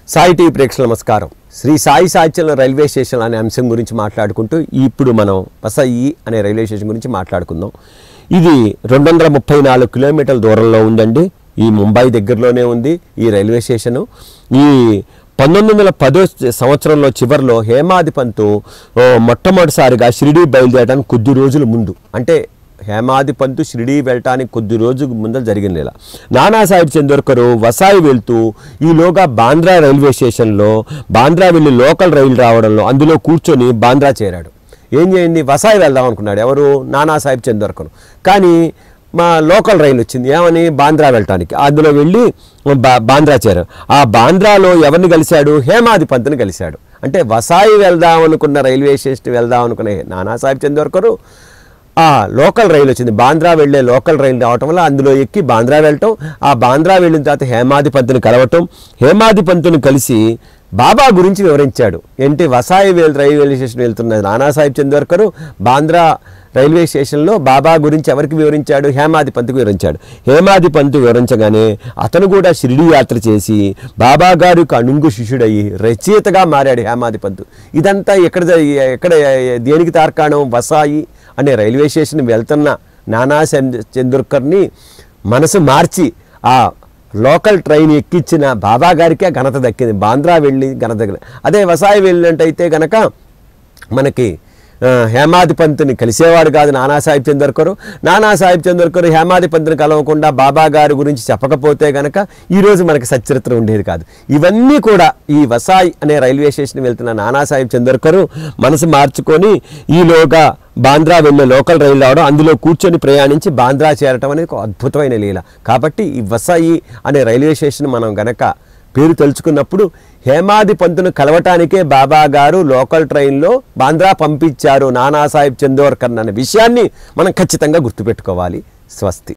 Sai TV ప్రేక్షకుల నమస్కారం శ్రీ సాయి సాహిత్యంలో రైల్వే స్టేషన్ అనే అంశం గురించి మాట్లాడుకుంటూ ఇప్పుడు మనం వసయి అనే రైల్వే స్టేషన్ గురించి మాట్లాడుకుందాం ఇది రెండు వందల ముప్పై నాలుగు కిలోమీటర్ల దూరంలో ఉందండి ఈ ముంబై దగ్గరలోనే ఉంది ఈ రైల్వే స్టేషను ఈ పంతొమ్మిది వందల పదో సంవత్సరంలో చివరిలో హేమాది పంతు ఓ, మొట్టమొదటిసారిగా షిరిడీ బయలుదేరడానికి కొద్ది రోజుల ముందు అంటే హేమాది పంతు షిరిడీ వెళ్ళటానికి కొద్ది రోజుల ముందర జరిగిన నెల నానాసాహెబ్ చందోర్కరు వసాయి వెళ్తూ ఈలోగా బాంద్రా రైల్వే స్టేషన్లో బాంద్రా వెళ్ళి లోకల్ రైలు రావడంలో అందులో కూర్చొని బాంద్రా చేరాడు ఏం చేయండి వసాయి వెళ్దాం అనుకున్నాడు ఎవరు నానాసాహెబ్ చందోర్కరు కానీ మా లోకల్ రైలు వచ్చింది ఏమని బాంద్రా వెళ్ళటానికి అందులో వెళ్ళి బా బాంద్రా చేరారు ఆ బాంద్రాలో ఎవరిని కలిశాడు హేమాది పంతుని కలిశాడు అంటే వసాయి వెళ్దాం అనుకున్న రైల్వే స్టేషన్ వెళ్దాం అనుకున్న నానాసాహెబ్ చందోర్కరు ఆ లోకల్ రైలు వచ్చింది బాంద్రా వెళ్ళే లోకల్ రైలు రావటం వల్ల అందులో ఎక్కి బాంద్రా వెళ్ళటం ఆ బాంద్రా వెళ్ళిన తర్వాత హేమాది పంతుని కలవటం హేమాది పంతుని కలిసి బాబా గురించి వివరించాడు ఏంటి వసాయి వేల్ రైల్వే స్టేషన్ వెళ్తున్న నానాసాహెబ్ చందోర్కరు బాంద్రా రైల్వే స్టేషన్లో బాబా గురించి ఎవరికి వివరించాడు హేమాది పంతుకు వివరించాడు హేమాది పంతు వివరించగానే అతను కూడా షిరిడి యాత్ర చేసి బాబా గారికి అణుంగు శిష్యుడయ్యి రచయితగా మారాడు హేమాది పంతు ఇదంతా ఎక్కడ జరి- ఎక్కడ దేనికి తార్కాణం వసాయి అనే రైల్వే స్టేషన్ వెళ్తున్న నానా చంద్- చంద్రకర్ని మనసు మార్చి ఆ లోకల్ ట్రైన్ ఎక్కించిన బాబా గారికే ఘనత దక్కింది బాంద్రా వెళ్ళి ఘనత దక్కింది అదే వసాయి వెళ్ళినట్టయితే గనక మనకి ఆ, హేమాది పంతుని కలిసేవాడు కాదు నానాసాహెబ్ చందర్కరు నానాసాహెబ్ చందర్కరు హేమాది పంతుని కలవకుండా బాబా గారి గురించి చెప్పకపోతే గనక ఈరోజు మనకి సచరిత్ర ఉండేది కాదు ఇవన్నీ కూడా ఈ వసాయి అనే రైల్వే స్టేషన్ వెళ్తున్న నానాసాహెబ్ చందర్కరు మనసు మార్చుకొని ఈలోగా బాంద్రా వెళ్ళే లోకల్ రైలు రావడం అందులో కూర్చొని ప్రయాణించి బాంద్రా చేరటం అనేది ఒక అద్భుతమైన లీల కాబట్టి ఈ వసాయి అనే రైల్వే స్టేషన్ మనం గనక పేరు తెలుసుకున్నప్పుడు హేమాది పంతును కలవటానికే బాబా గారు లోకల్ ట్రైన్లో బాంద్రా పంపించారు నానాసాహెబ్ చందోర్కర్ అనే విషయాన్ని మనం ఖచ్చితంగా గుర్తుపెట్టుకోవాలి స్వస్తి